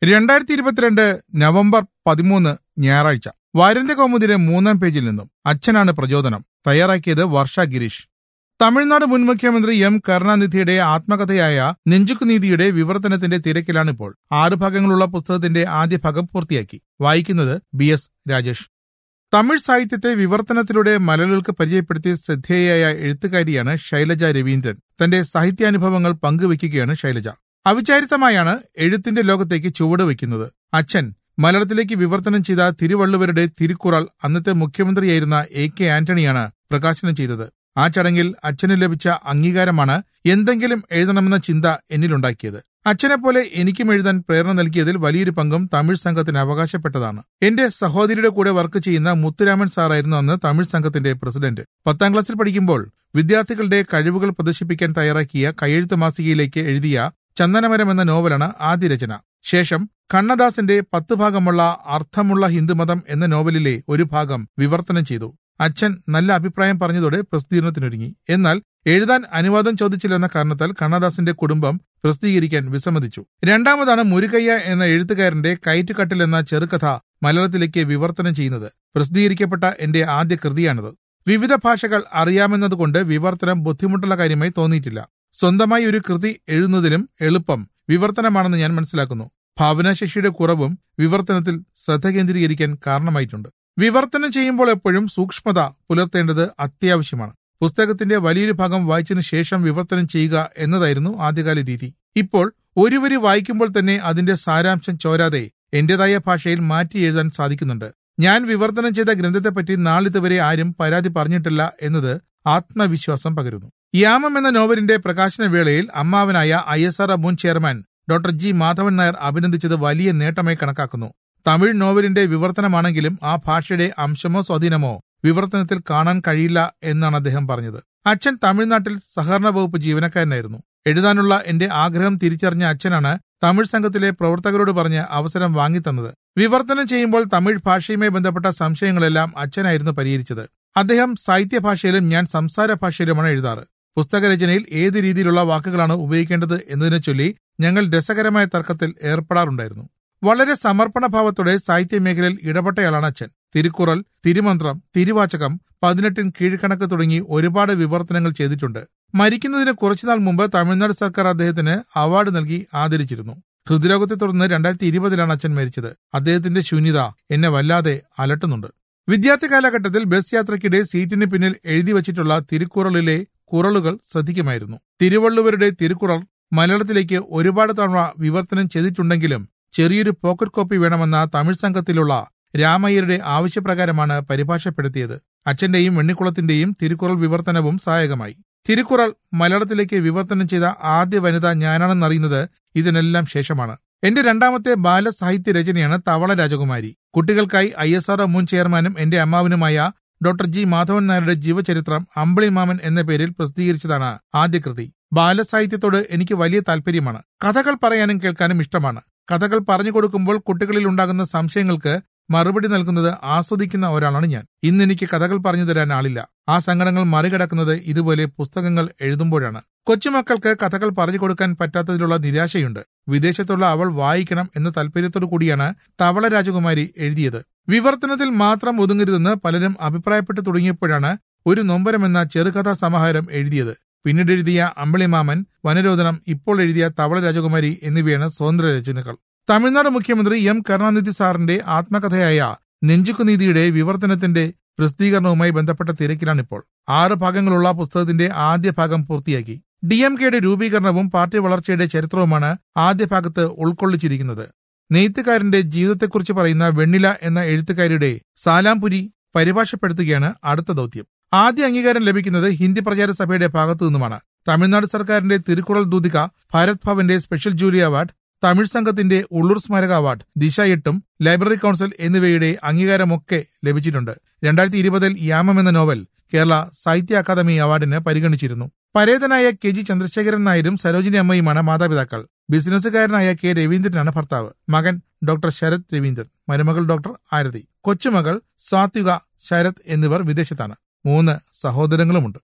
രണ്ടായിരത്തി ഇരുപത്തിരണ്ട് നവംബർ പതിമൂന്ന് ഞായറാഴ്ച വാരന്ത്യ കൗമുദിയുടെ മൂന്നാം പേജിൽ നിന്നും അച്ഛനാണ് പ്രചോദനം തയ്യാറാക്കിയത് വർഷ ഗിരീഷ് തമിഴ്നാട് മുൻ മുഖ്യമന്ത്രി എം കരുണാനിധിയുടെ ആത്മകഥയായ നെഞ്ചുക്കുനീതിയുടെ വിവർത്തനത്തിന്റെ തിരക്കിലാണിപ്പോൾ ആറ് ഭാഗങ്ങളുള്ള പുസ്തകത്തിന്റെ ആദ്യ ഭാഗം പൂർത്തിയാക്കി വായിക്കുന്നത് ബി എസ് രാജേഷ് തമിഴ് സാഹിത്യത്തെ വിവർത്തനത്തിലൂടെ മലയാളികൾക്ക് പരിചയപ്പെടുത്തിയ ശ്രദ്ധേയയായ എഴുത്തുകാരിയാണ് ശൈലജ രവീന്ദ്രൻ തന്റെ സാഹിത്യാനുഭവങ്ങൾ പങ്കുവയ്ക്കുകയാണ് ശൈലജ അവിചാരിതമായാണ് എഴുത്തിന്റെ ലോകത്തേക്ക് ചുവട് വയ്ക്കുന്നത് അച്ഛൻ മലയാളത്തിലേക്ക് വിവർത്തനം ചെയ്ത തിരുവള്ളുവരുടെ തിരുക്കുറൾ അന്നത്തെ മുഖ്യമന്ത്രിയായിരുന്ന എ കെ ആന്റണിയാണ് പ്രകാശനം ചെയ്തത് ആ ചടങ്ങിൽ അച്ഛന് ലഭിച്ച അംഗീകാരമാണ് എന്തെങ്കിലും എഴുതണമെന്ന ചിന്ത എന്നിലുണ്ടാക്കിയത് അച്ഛനെ പോലെ എനിക്കും എഴുതാൻ പ്രേരണ നൽകിയതിൽ വലിയൊരു പങ്കും തമിഴ് സംഘത്തിന് അവകാശപ്പെട്ടതാണ് എന്റെ സഹോദരിയുടെ കൂടെ വർക്ക് ചെയ്യുന്ന മുത്തുരാമൻ സാറായിരുന്നു അന്ന് തമിഴ് സംഘത്തിന്റെ പ്രസിഡന്റ് പത്താം ക്ലാസ്സിൽ പഠിക്കുമ്പോൾ വിദ്യാർത്ഥികളുടെ കഴിവുകൾ പ്രദർശിപ്പിക്കാൻ തയ്യാറാക്കിയ കയ്യെഴുത്ത് മാസികയിലേക്ക് എഴുതിയ ചന്ദനമരം എന്ന നോവലാണ് ആദ്യ രചന ശേഷം കണ്ണദാസിന്റെ പത്ത് ഭാഗമുള്ള അർത്ഥമുള്ള ഹിന്ദുമതം എന്ന നോവലിലെ ഒരു ഭാഗം വിവർത്തനം ചെയ്തു അച്ഛൻ നല്ല അഭിപ്രായം പറഞ്ഞതോടെ പ്രസിദ്ധീകരണത്തിനൊരുങ്ങി എന്നാൽ എഴുതാൻ അനുവാദം ചോദിച്ചില്ലെന്ന കാരണത്താൽ കണ്ണദാസിന്റെ കുടുംബം പ്രസിദ്ധീകരിക്കാൻ വിസമ്മതിച്ചു രണ്ടാമതാണ് മുരുകയ്യ എന്ന എഴുത്തുകാരന്റെ കയറ്റുകട്ടിൽ എന്ന ചെറുകഥ മലയാളത്തിലേക്ക് വിവർത്തനം ചെയ്യുന്നത് പ്രസിദ്ധീകരിക്കപ്പെട്ട എന്റെ ആദ്യ കൃതിയാണിത് വിവിധ ഭാഷകൾ അറിയാമെന്നതുകൊണ്ട് വിവർത്തനം ബുദ്ധിമുട്ടുള്ള കാര്യമായി തോന്നിയിട്ടില്ല സ്വന്തമായി ഒരു കൃതി എഴുതുന്നതിലും എളുപ്പം വിവർത്തനമാണെന്ന് ഞാൻ മനസ്സിലാക്കുന്നു ഭാവനാശേഷിയുടെ കുറവും വിവർത്തനത്തിൽ ശ്രദ്ധ കേന്ദ്രീകരിക്കാൻ കാരണമായിട്ടുണ്ട് വിവർത്തനം ചെയ്യുമ്പോൾ എപ്പോഴും സൂക്ഷ്മത പുലർത്തേണ്ടത് അത്യാവശ്യമാണ് പുസ്തകത്തിന്റെ വലിയൊരു ഭാഗം വായിച്ചതിനു ശേഷം വിവർത്തനം ചെയ്യുക എന്നതായിരുന്നു ആദ്യകാല രീതി ഇപ്പോൾ ഒരു വരി വായിക്കുമ്പോൾ തന്നെ അതിന്റെ സാരാംശം ചോരാതെ എന്റേതായ ഭാഷയിൽ മാറ്റി എഴുതാൻ സാധിക്കുന്നുണ്ട് ഞാൻ വിവർത്തനം ചെയ്ത ഗ്രന്ഥത്തെപ്പറ്റി നാളിതുവരെ ആരും പരാതി പറഞ്ഞിട്ടില്ല എന്നത് ആത്മവിശ്വാസം പകരുന്നു യാമം എന്ന നോവലിന്റെ പ്രകാശന വേളയിൽ അമ്മാവനായ ഐ എസ് ആർ മുൻ chairman doctor G Madhavan Nair അഭിനന്ദിച്ചത് വലിയ നേട്ടമായി കണക്കാക്കുന്നു തമിഴ് നോവലിന്റെ വിവർത്തനമാണെങ്കിലും ആ ഭാഷയുടെ അംശമോ സ്വാധീനമോ വിവർത്തനത്തിൽ കാണാൻ കഴിയില്ല എന്നാണ് അദ്ദേഹം പറഞ്ഞത് അച്ഛൻ തമിഴ്നാട്ടിൽ സഹകരണ വകുപ്പ് ജീവനക്കാരനായിരുന്നു എഴുതാനുള്ള എന്റെ ആഗ്രഹം തിരിച്ചറിഞ്ഞ അച്ഛനാണ് തമിഴ് സംഘത്തിലെ പ്രവർത്തകരോട് പറഞ്ഞ് അവസരം വാങ്ങിത്തന്നത് വിവർത്തനം ചെയ്യുമ്പോൾ തമിഴ് ഭാഷയുമായി ബന്ധപ്പെട്ട സംശയങ്ങളെല്ലാം അച്ഛനായിരുന്നു പരിഹരിച്ചത് അദ്ദേഹം സാഹിത്യഭാഷയിലും ഞാൻ സംസാര ഭാഷയിലുമാണ് എഴുതാറ് പുസ്തകരചനയിൽ ഏത് രീതിയിലുള്ള വാക്കുകളാണ് ഉപയോഗിക്കേണ്ടത് എന്നതിനെ ചൊല്ലി ഞങ്ങൾ രസകരമായ തർക്കത്തിൽ ഏർപ്പെടാറുണ്ടായിരുന്നു വളരെ സമർപ്പണഭാവത്തോടെ സാഹിത്യ മേഖലയിൽ ഇടപെട്ടയാളാണ് അച്ഛൻ തിരുക്കുറൽ തിരുമന്ത്രം തിരുവാചകം പതിനെട്ടിൻ കീഴ്ക്കണക്ക് തുടങ്ങി ഒരുപാട് വിവർത്തനങ്ങൾ ചെയ്തിട്ടുണ്ട് മരിക്കുന്നതിന് കുറച്ചുനാൾ മുമ്പ് തമിഴ്നാട് സർക്കാർ അദ്ദേഹത്തിന് അവാർഡ് നൽകി ആദരിച്ചിരുന്നു ഹൃദ്രോഗത്തെ തുടർന്ന് രണ്ടായിരത്തി ഇരുപതിലാണ് അച്ഛൻ മരിച്ചത് അദ്ദേഹത്തിന്റെ ശൂന്യത എന്നെ വല്ലാതെ അലട്ടുന്നുണ്ട് വിദ്യാർത്ഥി കാലഘട്ടത്തിൽ ബസ് യാത്രയ്ക്കിടെ സീറ്റിന് പിന്നിൽ എഴുതി വച്ചിട്ടുള്ള തിരുക്കുറളിലെ കുറളുകൾ ശ്രദ്ധിക്കുമായിരുന്നു തിരുവള്ളുവരുടെ തിരുക്കുറൾ മലയാളത്തിലേക്ക് ഒരുപാട് തവണ വിവർത്തനം ചെയ്തിട്ടുണ്ടെങ്കിലും ചെറിയൊരു പോക്കറ്റ് കോപ്പി വേണമെന്ന തമിഴ് സംഘത്തിലുള്ള രാമയ്യരുടെ ആവശ്യപ്രകാരമാണ് പരിഭാഷപ്പെടുത്തിയത് അച്ഛന്റെയും വെണ്ണിക്കുളത്തിന്റെയും തിരുക്കുറൾ വിവർത്തനവും സഹായകമായി തിരുക്കുറൾ മലയാളത്തിലേക്ക് വിവർത്തനം ചെയ്ത ആദ്യ വനിത ഞാനാണെന്നറിയുന്നത് ഇതിനെല്ലാം ശേഷമാണ് എന്റെ രണ്ടാമത്തെ ബാലസാഹിത്യ രചനയാണ് തവള രാജകുമാരി കുട്ടികൾക്കായി ഐ എസ് ആർ മുൻ ചെയർമാനും എന്റെ അമ്മാവനുമായ ഡോക്ടർ ജി മാധവൻ നായരുടെ ജീവചരിത്രം അമ്പിളി മാമൻ എന്ന പേരിൽ പ്രസിദ്ധീകരിച്ചതാണ് ആദ്യ കൃതി ബാലസാഹിത്യത്തോട് എനിക്ക് വലിയ താല്പര്യമാണ് കഥകൾ പറയാനും കേൾക്കാനും ഇഷ്ടമാണ് കഥകൾ പറഞ്ഞു കൊടുക്കുമ്പോൾ കുട്ടികളിൽ ഉണ്ടാകുന്ന സംശയങ്ങൾക്ക് മറുപടി നൽകുന്നത് ആസ്വദിക്കുന്ന ഒരാളാണ് ഞാൻ ഇന്ന് എനിക്ക് കഥകൾ പറഞ്ഞു തരാൻ ആളില്ല ആ സങ്കടങ്ങൾ മറികടക്കുന്നത് ഇതുപോലെ പുസ്തകങ്ങൾ എഴുതുമ്പോഴാണ് കൊച്ചുമക്കൾക്ക് കഥകൾ പറഞ്ഞു കൊടുക്കാൻ പറ്റാത്തതിലുള്ള നിരാശയുണ്ട് വിദേശത്തുള്ള അവൾ വായിക്കണം എന്ന താല്പര്യത്തോടു കൂടിയാണ് തവള രാജകുമാരി എഴുതിയത് വിവർത്തനത്തിൽ മാത്രം ഒതുങ്ങരുതെന്ന് പലരും അഭിപ്രായപ്പെട്ടു തുടങ്ങിയപ്പോഴാണ് ഒരു നൊമ്പരം എന്ന ചെറുകഥാ സമാഹാരം എഴുതിയത് പിന്നീട് എഴുതിയ അമ്പിളിമാമൻ വനരോധനം ഇപ്പോൾ എഴുതിയ തവള രാജകുമാരി എന്നിവയാണ് സ്വതന്ത്ര രചനകൾ തമിഴ്നാട് മുഖ്യമന്ത്രി എം കരുണാനിധി സാറിന്റെ ആത്മകഥയായ നെഞ്ചുക്കുനീതിയുടെ വിവർത്തനത്തിന്റെ പ്രസിദ്ധീകരണവുമായി ബന്ധപ്പെട്ട തിരക്കിലാണിപ്പോൾ ആറ് ഭാഗങ്ങളുള്ള പുസ്തകത്തിന്റെ ആദ്യ ഭാഗം പൂർത്തിയാക്കി ഡി എം കെയുടെ രൂപീകരണവും പാർട്ടി വളർച്ചയുടെ ചരിത്രവുമാണ് ആദ്യ ഭാഗത്ത് ഉൾക്കൊള്ളിച്ചിരിക്കുന്നത് നെയ്ത്തുകാരന്റെ ജീവിതത്തെക്കുറിച്ച് പറയുന്ന വെണ്ണില എന്ന എഴുത്തുകാരിയുടെ സാലാംപുരി പരിഭാഷപ്പെടുത്തുകയാണ് അടുത്ത ദൗത്യം ആദ്യ അംഗീകാരം ലഭിക്കുന്നത് ഹിന്ദി പ്രചാര സഭയുടെ ഭാഗത്തു നിന്നുമാണ് തമിഴ്നാട് സർക്കാരിന്റെ തിരുക്കുറൾ ദൂതിക ഭാരത് ഭവന്റെ സ്പെഷ്യൽ ജൂലി അവാർഡ് തമിഴ് സംഘത്തിന്റെ ഉള്ളൂർ സ്മാരക അവാർഡ് ദിശ എട്ടും ലൈബ്രറി കൌൺസിൽ എന്നിവയുടെ അംഗീകാരമൊക്കെ ലഭിച്ചിട്ടുണ്ട് രണ്ടായിരത്തി ഇരുപതിൽ യാമം എന്ന നോവൽ കേരള സാഹിത്യ അക്കാദമി അവാർഡിന് പരിഗണിച്ചിരുന്നു പരേതനായ കെ ജി ചന്ദ്രശേഖരൻ നായരും സരോജിനി അമ്മയുമാണ് മാതാപിതാക്കൾ ബിസിനസ്സുകാരനായ കെ രവീന്ദ്രനാണ് ഭർത്താവ് മകൻ ഡോക്ടർ ശരത് രവീന്ദ്രൻ മരുമകൾ ഡോക്ടർ ആരതി കൊച്ചുമകൾ സാത്വിക ശരത് എന്നിവർ വിദേശത്താണ് മൂന്ന് സഹോദരങ്ങളുമുണ്ട്